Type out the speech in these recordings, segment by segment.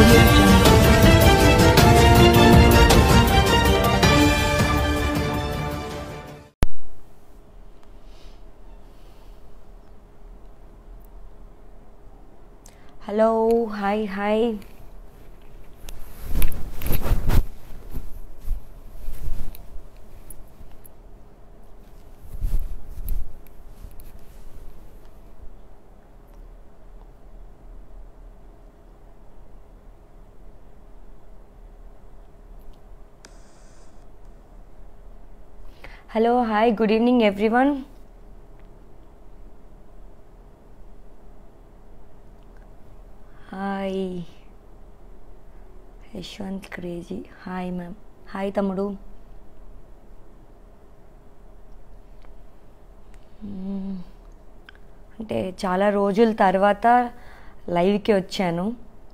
audio jungle. Hello hi hi hello hi good evening everyone hi Yashwanth crazy hi ma'am hi తమ్ముడు మ్మ్. అంటే చాలా రోజుల తర్వాత లైవ్కి వచ్చాను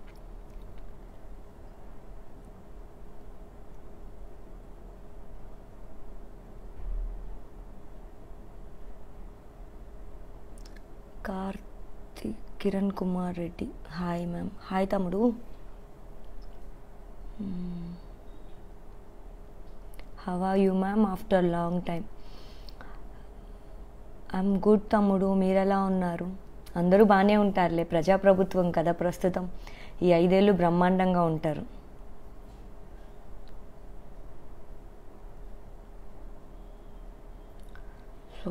Karthi Kiran Kumar Reddy hi ma'am hi తమ్ముడు how are you ma'am after long time I'm good తమ్ముడు మీరు ఎలా ఉన్నారు అందరూ బాగానే ఉంటారులే ప్రజాప్రభుత్వం కదా ప్రస్తుతం ఈ ఐదేళ్ళు బ్రహ్మాండంగా ఉంటారు సో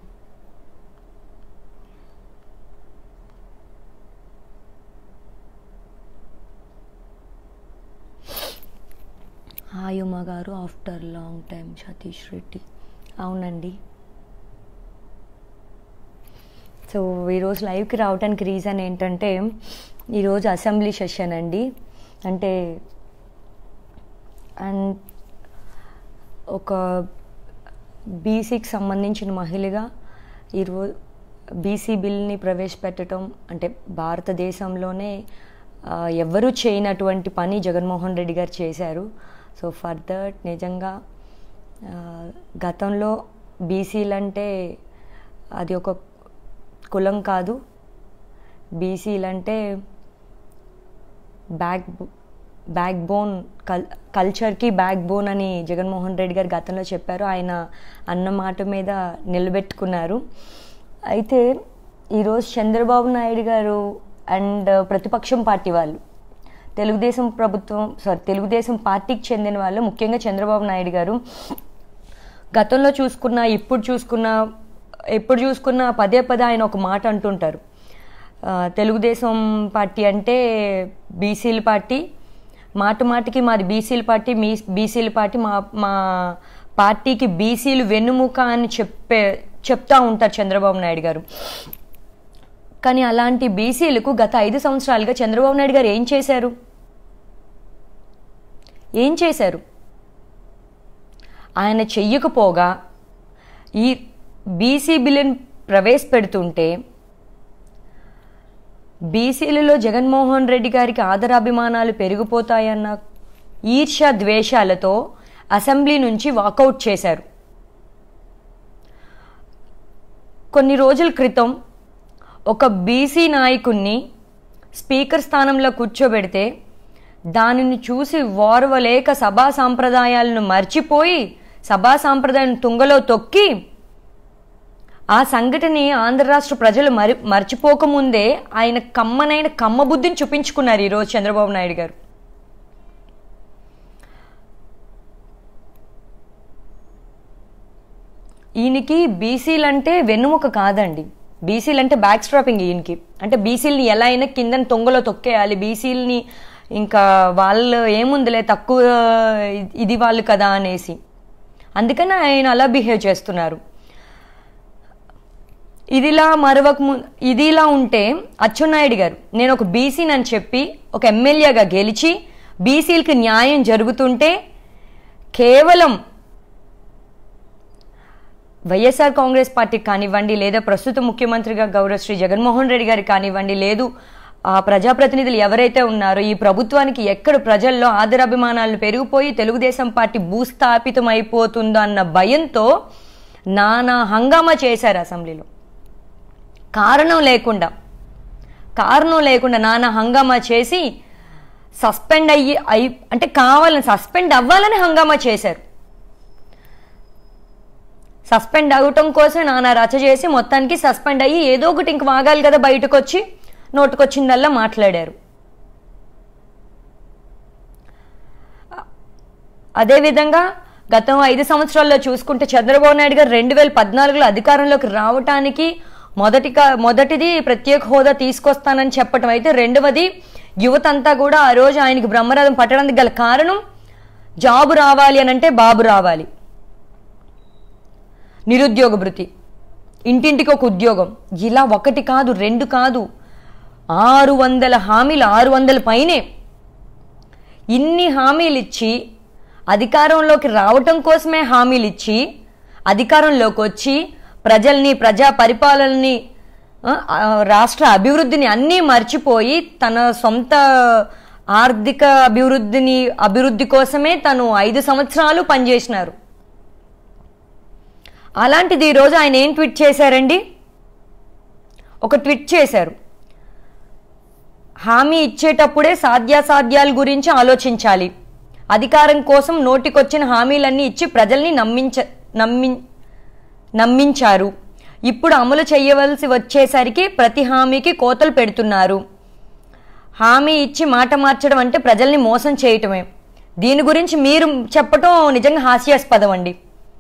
హాయ్ ఉమా గారు after long time Satish Reddy అవునండి సో ఈరోజు లైవ్కి రావడానికి రీజన్ ఏంటంటే ఈరోజు అసెంబ్లీ సెషన్ అండి అంటే అండ్ ఒక బీసీకి సంబంధించిన మహిళగా ఈరోజు బీసీ బిల్ని ప్రవేశపెట్టడం అంటే భారతదేశంలోనే ఆ, ఎవ్వరూ చేయనటువంటి పని జగన్మోహన్ రెడ్డి గారు చేశారు సో ఫర్ దట్ నిజంగా ఆ, గతంలో బీసీలంటే అది ఒక కులం కాదు బీసీలంటే బ్యాక్ బ్యాక్ బోన్ కల్ కల్చర్కి బ్యాక్ బోన్ అని జగన్మోహన్ రెడ్డి గారు గతంలో చెప్పారు ఆయన అన్న మాట మీద నిలబెట్టుకున్నారు అయితే ఈరోజు చంద్రబాబు నాయుడు గారు అండ్ ప్రతిపక్షం పార్టీ వాళ్ళు తెలుగుదేశం ప్రభుత్వం సారీ తెలుగుదేశం పార్టీకి చెందిన వాళ్ళు ముఖ్యంగా చంద్రబాబు నాయుడు గారు గతంలో చూసుకున్న ఇప్పుడు చూసుకున్న ఎప్పుడు చూసుకున్న పదే పదే ఆయన ఒక మాట అంటుంటారు ఆ, తెలుగుదేశం పార్టీ అంటే బీసీల పార్టీ మాట మాటికి మాది బీసీల పార్టీ మీ బీసీల పార్టీ మా మా పార్టీకి బీసీలు వెన్నుముక అని చెప్పే చెప్తా ఉంటారు చంద్రబాబు నాయుడు గారు కానీ అలాంటి బీసీలకు గత ఐదు సంవత్సరాలుగా చంద్రబాబు నాయుడు గారు ఏం చేశారు ఏం చేశారు ఆయన చెయ్యకపోగా ఈ బీసీ బిల్లుని ప్రవేశపెడుతుంటే బీసీలలో జగన్మోహన్ రెడ్డి గారికి ఆదరాభిమానాలు పెరిగిపోతాయన్న ఈర్ష్య ద్వేషాలతో అసెంబ్లీ నుంచి వాకౌట్ చేశారు కొన్ని రోజుల క్రితం ఒక బీసీ నాయకుణ్ణి స్పీకర్ స్థానంలో కూర్చోబెడితే దానిని చూసి ఓర్వలేక సభా సాంప్రదాయాలను మర్చిపోయి సభా సాంప్రదాయం తుంగలో తొక్కి ఆ సంఘటనని ఆంధ్ర రాష్ట్ర ప్రజలు మరి మర్చిపోకముందే ఆయన కమ్మనైన కమ్మ బుద్ధిని చూపించుకున్నారు ఈరోజు చంద్రబాబు నాయుడు గారు ఈయనకి బీసీలు అంటే వెన్నుముక కాదండి బీసీలు అంటే బ్యాక్ స్ట్రాపింగ్ ఈయనకి అంటే బీసీలని ఎలా అయినా కింద తొంగలో తొక్కేయాలి బీసీలని ఇంకా వాళ్ళు ఏముందిలే తక్కువ ఇది వాళ్ళు కదా అనేసి అందుకని ఆయన అలా బిహేవ్ చేస్తున్నారు ఇదిలా మరొక ము ఇదిలా ఉంటే అచ్చెన్నాయుడు గారు నేను ఒక బీసీని అని చెప్పి ఒక ఎమ్మెల్యేగా గెలిచి బీసీలకి న్యాయం జరుగుతుంటే కేవలం వైఎస్ఆర్ కాంగ్రెస్ పార్టీకి కానివ్వండి లేదా ప్రస్తుత ముఖ్యమంత్రిగా గౌరవ శ్రీ జగన్మోహన్ రెడ్డి గారికి కానివ్వండి లేదు ఆ ప్రజాప్రతినిధులు ఎవరైతే ఉన్నారో ఈ ప్రభుత్వానికి ఎక్కడ ప్రజల్లో ఆదరాభిమానాలు పెరిగిపోయి తెలుగుదేశం పార్టీ భూస్థాపితం అయిపోతుందో అన్న భయంతో నానా హంగామా చేశారు అసెంబ్లీలో కారణం లేకుండా కారణం లేకుండా నానా హంగామా చేసి సస్పెండ్ అయ్యి అయి అంటే కావాలని సస్పెండ్ అవ్వాలని హంగామా చేశారు సస్పెండ్ అవటం కోసం నానా రచ చేసి మొత్తానికి సస్పెండ్ అయ్యి ఏదో ఒకటి ఇంక వాగాలి కదా బయటకు వచ్చి నోటుకొచ్చిందల్లా మాట్లాడారు అదేవిధంగా గతం ఐదు సంవత్సరాల్లో చూసుకుంటే చంద్రబాబు నాయుడు గారు రెండు వేల పద్నాలుగులో అధికారంలోకి రావటానికి మొదటి మొదటిది ప్రత్యేక హోదా తీసుకొస్తానని చెప్పటం అయితే రెండవది యువత అంతా కూడా ఆ రోజు ఆయనకి బ్రహ్మరథం పట్టడానికి గల కారణం జాబు రావాలి అని అంటే బాబు రావాలి నిరుద్యోగ భృతి ఇంటింటికి ఒక ఉద్యోగం ఇలా ఒకటి కాదు రెండు కాదు ఆరు వందల హామీలు ఆరు వందల పైనే ఇన్ని హామీలు ఇచ్చి అధికారంలోకి రావటం కోసమే హామీలు ఇచ్చి అధికారంలోకి వచ్చి ప్రజల్ని ప్రజా పరిపాలనని ఆ, ఆ, రాష్ట్ర అభివృద్ధిని అన్నీ మర్చిపోయి తన సొంత ఆర్థిక అభివృద్ధిని అభివృద్ధి కోసమే తను ఐదు సంవత్సరాలు పనిచేసినారు అలాంటిది ఈరోజు ఆయన ఏం ట్వీట్ చేశారండి ఒక ట్వీట్ చేశారు హామీ ఇచ్చేటప్పుడే సాధ్యాసాధ్యాల గురించి ఆలోచించాలి అధికారం కోసం నోటికొచ్చిన హామీలన్నీ ఇచ్చి ప్రజల్ని నమ్మించ నమ్మి నమ్మించారు ఇప్పుడు అమలు చేయవలసి వచ్చేసరికి ప్రతి హామీకి కోతలు పెడుతున్నారు హామీ ఇచ్చి మాట మార్చడం అంటే ప్రజల్ని మోసం చేయటమే దీని గురించి మీరు చెప్పటం నిజంగా హాస్యాస్పదం అండి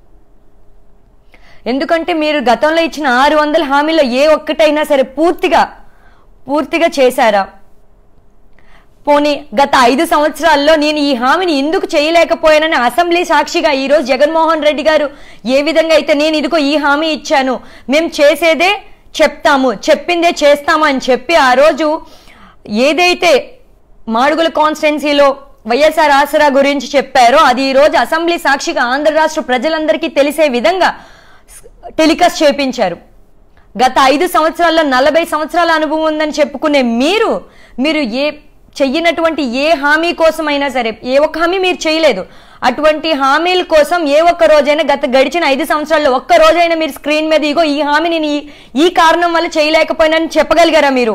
ఎందుకంటే మీరు గతంలో ఇచ్చిన ఆరు వందల హామీలో ఏ ఒక్కటైనా సరే పూర్తిగా పూర్తిగా చేశారా పోనీ గత ఐదు సంవత్సరాల్లో నేను ఈ హామీని ఎందుకు చేయలేకపోయానని అసెంబ్లీ సాక్షిగా ఈరోజు జగన్మోహన్ రెడ్డి గారు ఏ విధంగా అయితే నేను ఇదిగో ఈ హామీ ఇచ్చాను మేము చేసేదే చెప్తాము చెప్పిందే చేస్తాము అని చెప్పి ఆ రోజు ఏదైతే మాడుగుల కాన్స్టిట్యున్సీలో వైఎస్ఆర్ ఆసరా గురించి చెప్పారో అది ఈ రోజు అసెంబ్లీ సాక్షిగా ఆంధ్ర రాష్ట్ర ప్రజలందరికీ తెలిసే విధంగా టెలికాస్ట్ చేపించారు గత ఐదు సంవత్సరాల్లో నలభై సంవత్సరాల అనుభవం ఉందని చెప్పుకునే మీరు మీరు ఏ చెయ్యనటువంటి ఏ హామీ కోసమైనా సరే ఏ ఒక్క హామీ మీరు చేయలేదు అటువంటి హామీల కోసం ఏ ఒక్క రోజైనా గత గడిచిన ఐదు సంవత్సరాల్లో ఒక్క రోజైనా మీరు స్క్రీన్ మీద ఇగో ఈ హామీ నేను ఈ- ఈ కారణం వల్ల చేయలేకపోయినని చెప్పగలిగారా మీరు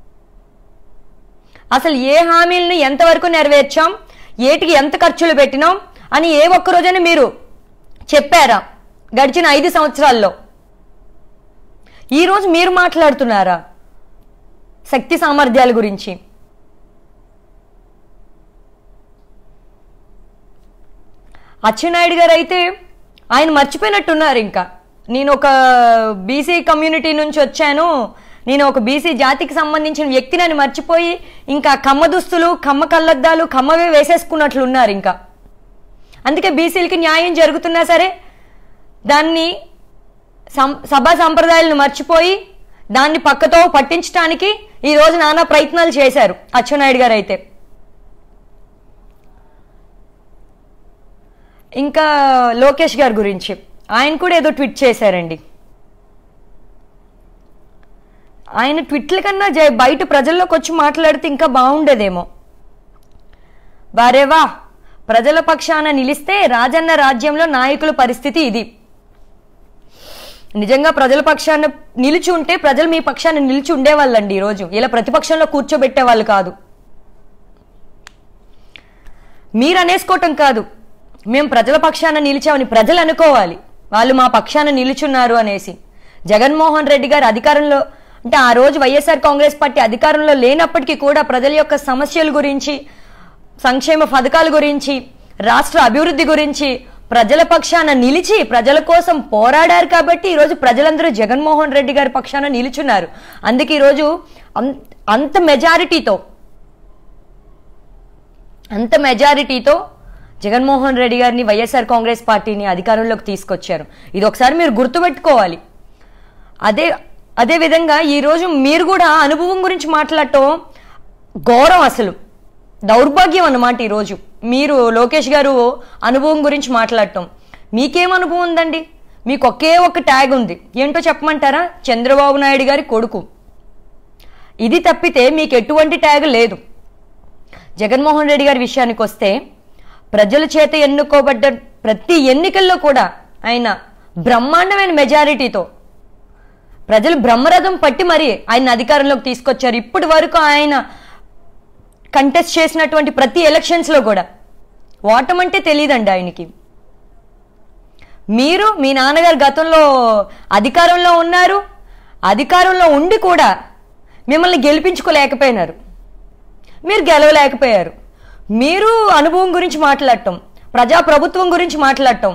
అసలు ఏ హామీలను ఎంతవరకు నెరవేర్చాం ఏటికి ఎంత ఖర్చులు పెట్టినాం అని ఏ ఒక్క రోజైనా మీరు చెప్పారా గడిచిన ఐదు సంవత్సరాల్లో ఈరోజు మీరు మాట్లాడుతున్నారా శక్తి సామర్థ్యాల గురించి అచ్చెన్నాయుడు గారు అయితే ఆయన మర్చిపోయినట్టున్నారు ఇంకా నేను ఒక బీసీ కమ్యూనిటీ నుంచి వచ్చాను నేను ఒక బీసీ జాతికి సంబంధించిన వ్యక్తిని అని మర్చిపోయి ఇంకా కమ్మ దుస్తులు కమ్మ కళ్ళద్దాలు కమ్మవే వేసేసుకున్నట్లు ఉన్నారు ఇంకా అందుకే బీసీలకి న్యాయం జరుగుతున్నా సరే దాన్ని సం సభా సంప్రదాయాలను మర్చిపోయి దాన్ని పక్కతో పట్టించడానికి ఈ రోజు నానా ప్రయత్నాలు చేశారు అచ్చెన్నాయుడు గారు అయితే ఇంకా లోకేష్ గారి గురించి ఆయన కూడా ఏదో ట్వీట్ చేశారండి ఆయన ట్విట్ల కన్నా జై- బయట ప్రజల్లోకి వచ్చి మాట్లాడితే ఇంకా బాగుండేదేమో వారేవా ప్రజల పక్షాన నిలిస్తే రాజన్న రాజ్యంలో నాయకుల పరిస్థితి ఇది నిజంగా ప్రజల పక్షాన నిలిచి ఉంటే ప్రజలు మీ పక్షాన నిలిచి ఉండేవాళ్ళండి ఈరోజు ఇలా ప్రతిపక్షంలో కూర్చోబెట్టే వాళ్ళు కాదు మీరు అనేసుకోవటం కాదు మేము ప్రజల పక్షాన నిలిచామని ప్రజలు అనుకోవాలి వాళ్ళు మా పక్షాన నిలుచున్నారు అనేసి జగన్మోహన్ రెడ్డి గారు అధికారంలో అంటే ఆ రోజు వైఎస్ఆర్ కాంగ్రెస్ పార్టీ అధికారంలో లేనప్పటికీ కూడా ప్రజల యొక్క సమస్యల గురించి సంక్షేమ పథకాల గురించి రాష్ట్ర అభివృద్ధి గురించి ప్రజల పక్షాన నిలిచి ప్రజల కోసం పోరాడారు కాబట్టి ఈరోజు ప్రజలందరూ జగన్మోహన్ రెడ్డి గారి పక్షాన నిలుచున్నారు అందుకే ఈరోజు అం- అంత మెజారిటీతో అంత మెజారిటీతో జగన్మోహన్ రెడ్డి గారిని వైఎస్ఆర్ కాంగ్రెస్ పార్టీని అధికారంలోకి తీసుకొచ్చారు ఇది ఒకసారి మీరు గుర్తుపెట్టుకోవాలి అదే అదే విధంగా ఈరోజు మీరు కూడా అనుభవం గురించి మాట్లాడటం ఘోరం అసలు దౌర్భాగ్యం అన్నమాట ఈరోజు మీరు లోకేష్ గారు అనుభవం గురించి మాట్లాడటం మీకేం అనుభవం ఉందండి మీకు ఒకే ఒక ట్యాగ్ ఉంది ఏంటో చెప్పమంటారా చంద్రబాబు నాయుడు గారి కొడుకు ఇది తప్పితే మీకు ఎటువంటి ట్యాగ్ లేదు జగన్మోహన్ రెడ్డి గారి విషయానికి వస్తే ప్రజల చేత ఎన్నుకోబడ్డ ప్రతి ఎన్నికల్లో కూడా ఆయన బ్రహ్మాండమైన మెజారిటీతో ప్రజలు బ్రహ్మరథం పట్టి మరి ఆయన అధికారంలోకి తీసుకొచ్చారు ఇప్పటి వరకు ఆయన కంటెస్ట్ చేసినటువంటి ప్రతి ఎలక్షన్స్లో కూడా ఓటమంటే తెలియదండి ఆయనకి మీరు మీ నాన్నగారు గతంలో అధికారంలో ఉన్నారు అధికారంలో ఉండి కూడా మిమ్మల్ని గెలిపించుకోలేకపోయినారు మీరు గెలవలేకపోయారు మీరు అనుభవం గురించి మాట్లాడటం ప్రజాప్రభుత్వం గురించి మాట్లాడటం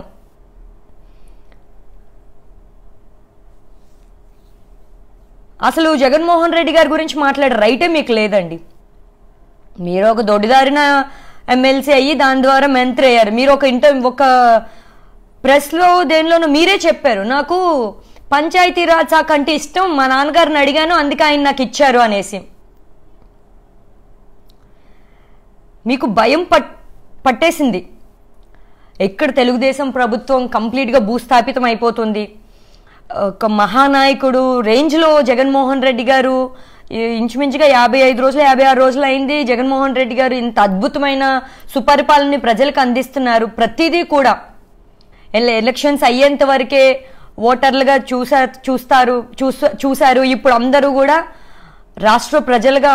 అసలు జగన్మోహన్ రెడ్డి గారి గురించి మాట్లాడే రైటే మీకు లేదండి మీరు ఒక దొడ్డిదారిన ఎమ్మెల్సీ అయ్యి దాని ద్వారా మంత్రి అయ్యారు మీరు ఒక ఇంటర్ ఒక ప్రెస్లో దేనిలోనూ మీరే చెప్పారు నాకు పంచాయతీరాజ్ శాఖ అంటే ఇష్టం మా నాన్నగారిని అడిగాను అందుకే ఆయన నాకు ఇచ్చారు అనేసి మీకు భయం పట్ పట్టేసింది ఎక్కడ తెలుగుదేశం ప్రభుత్వం కంప్లీట్గా భూస్థాపితం అయిపోతుంది ఒక మహానాయకుడు రేంజ్లో జగన్మోహన్ రెడ్డి గారు ఈ- ఇంచుమించుగా యాభై ఐదు రోజులు యాభై ఆరు రోజులు అయింది జగన్మోహన్ రెడ్డి గారు ఇంత అద్భుతమైన సుపరిపాలనని ప్రజలకు అందిస్తున్నారు ప్రతిదీ కూడా ఎల- ఎలక్షన్స్ అయ్యేంత వరకే ఓటర్లుగా చూసా చూస్తారు చూసా చూశారు ఇప్పుడు అందరూ కూడా రాష్ట్ర ప్రజలుగా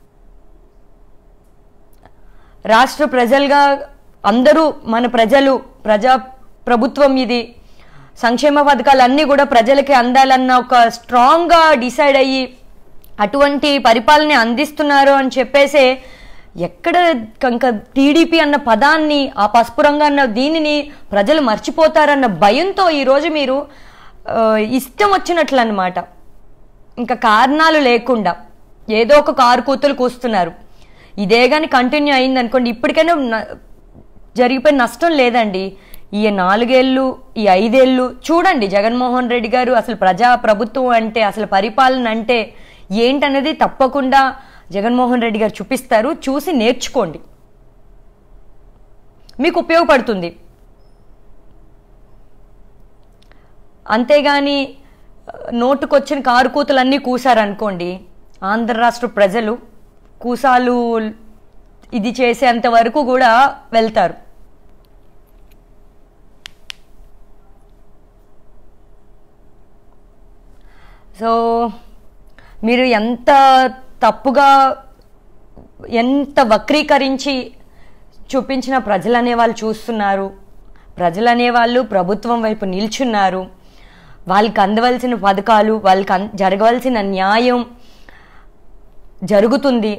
రాష్ట్ర ప్రజలుగా అందరూ మన ప్రజలు ప్రజా ప్రభుత్వం ఇది సంక్షేమ పథకాలు అన్నీ కూడా ప్రజలకి అందాలన్న ఒక స్ట్రాంగ్గా డిసైడ్ అయ్యి అటువంటి పరిపాలన అందిస్తున్నారు అని చెప్పేసే ఎక్కడ కంక టీడీపీ అన్న పదాన్ని ఆ పసుపు రంగు అన్న దీనిని ప్రజలు మర్చిపోతారన్న భయంతో ఈరోజు మీరు ఆ, ఇష్టం వచ్చినట్లు అనమాట ఇంకా కారణాలు లేకుండా ఏదో ఒక కారు కూతులు కూస్తున్నారు ఇదే కానీ కంటిన్యూ అయింది అనుకోండి ఇప్పటికైనా న- జరిగిపోయిన నష్టం లేదండి ఈ నాలుగేళ్ళు ఈ ఐదేళ్ళు చూడండి జగన్మోహన్ రెడ్డి గారు అసలు ప్రజా ప్రభుత్వం అంటే అసలు పరిపాలన అంటే ఏంటనేది తప్పకుండా జగన్మోహన్ రెడ్డి గారు చూపిస్తారు చూసి నేర్చుకోండి మీకు ఉపయోగపడుతుంది అంతేగాని ఆ, నోటుకొచ్చిన కారు కూతులన్నీ కూసారనుకోండి ఆంధ్ర రాష్ట్ర ప్రజలు కూసాలు ఇది చేసేంత వరకు కూడా వెళ్తారు సో మీరు ఎంత తప్పుగా ఎంత వక్రీకరించి చూపించిన ప్రజలు అనేవాళ్ళు చూస్తున్నారు ప్రజలు అనేవాళ్ళు ప్రభుత్వం వైపు నిల్చున్నారు వాళ్ళకి అందవలసిన పథకాలు వాళ్ళకి అన్- జరగవలసిన న్యాయం జరుగుతుంది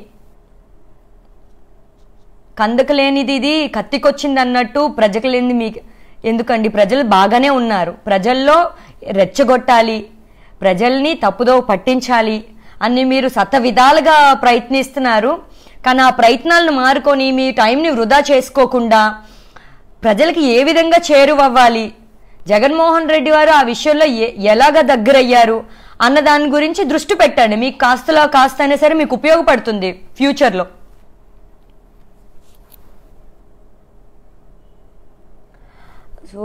కందకు లేనిది ఇది కత్తికొచ్చింది అన్నట్టు ప్రజకు లేనిది మీకు ఎందుకండి ప్రజలు బాగానే ఉన్నారు ప్రజల్లో రెచ్చగొట్టాలి ప్రజల్ని తప్పుదో పట్టించాలి అని మీరు శత విధాలుగా ప్రయత్నిస్తున్నారు కానీ ఆ ప్రయత్నాలను మారుకొని మీ టైంని వృధా చేసుకోకుండా ప్రజలకి ఏ విధంగా చేరువవ్వాలి జగన్మోహన్ రెడ్డి వారు ఆ విషయంలో ఎ- ఎలాగ దగ్గరయ్యారు అన్న దాని గురించి దృష్టి పెట్టండి మీకు కాస్తలో కాస్త అయినా సరే మీకు ఉపయోగపడుతుంది ఫ్యూచర్లో సో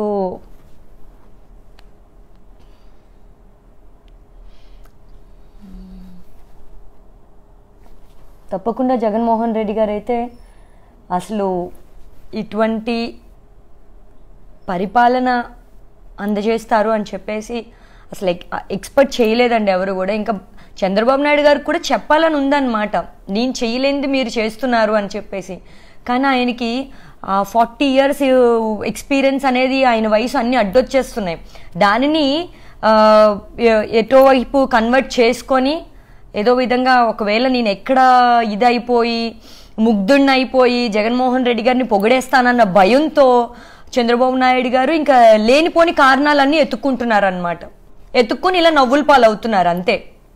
తప్పకుండా జగన్మోహన్ రెడ్డి గారు అయితే అసలు ఇటువంటి పరిపాలన అందజేస్తారు అని చెప్పేసి అసలు ఎక్- ఎక్స్పెక్ట్ చేయలేదండి ఎవరు కూడా ఇంకా చంద్రబాబు నాయుడు గారికి కూడా చెప్పాలని ఉందన్నమాట నేను చేయలేనిది మీరు చేస్తున్నారు అని చెప్పేసి కానీ ఆయనకి ఆ ఫార్టీ ఇయర్స్ ఎక్స్పీరియన్స్ అనేది ఆయన వయసు అన్ని అడ్డొచ్చేస్తున్నాయి దానిని ఆ, ఎ- ఎటో వైపు కన్వర్ట్ చేసుకొని ఏదో విధంగా ఒకవేళ నేను ఎక్కడ ఇదైపోయి ముగ్ధుడిని అయిపోయి జగన్మోహన్ రెడ్డి గారిని పొగిడేస్తానన్న భయంతో చంద్రబాబు నాయుడు గారు ఇంకా లేనిపోని కారణాలన్నీ ఎత్తుక్కుంటున్నారు అనమాట ఎత్తుక్కుని ఇలా నవ్వుల పాలవుతున్నారు అంతే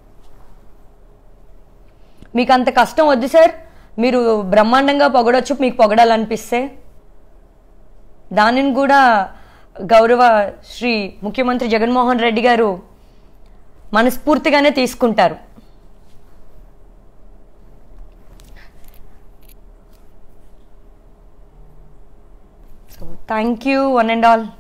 మీకు అంత కష్టం వద్దు సార్ మీరు బ్రహ్మాండంగా పొగడొచ్చు మీకు పొగడాలనిపిస్తే దానిని కూడా గౌరవ శ్రీ ముఖ్యమంత్రి జగన్మోహన్ రెడ్డి గారు మనస్ఫూర్తిగానే తీసుకుంటారు so thank you one and all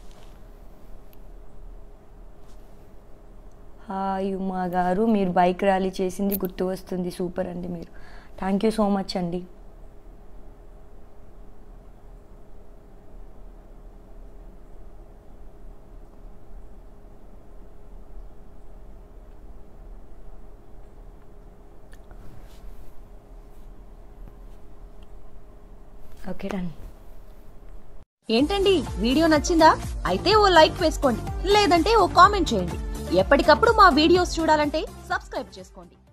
hi Uma గారు మీరు బైక్ ర్యాలీ చేసింది గుర్తు వస్తుంది సూపర్ అండి మీరు థ్యాంక్ యూ సో మచ్ అండి ఓకే డన్ ఏంటండి వీడియో నచ్చిందా అయితే ఓ లైక్ వేసుకోండి లేదంటే ఓ కామెంట్ చేయండి ఎప్పటికప్పుడు మా వీడియోస్ చూడాలంటే సబ్స్క్రైబ్ చేసుకోండి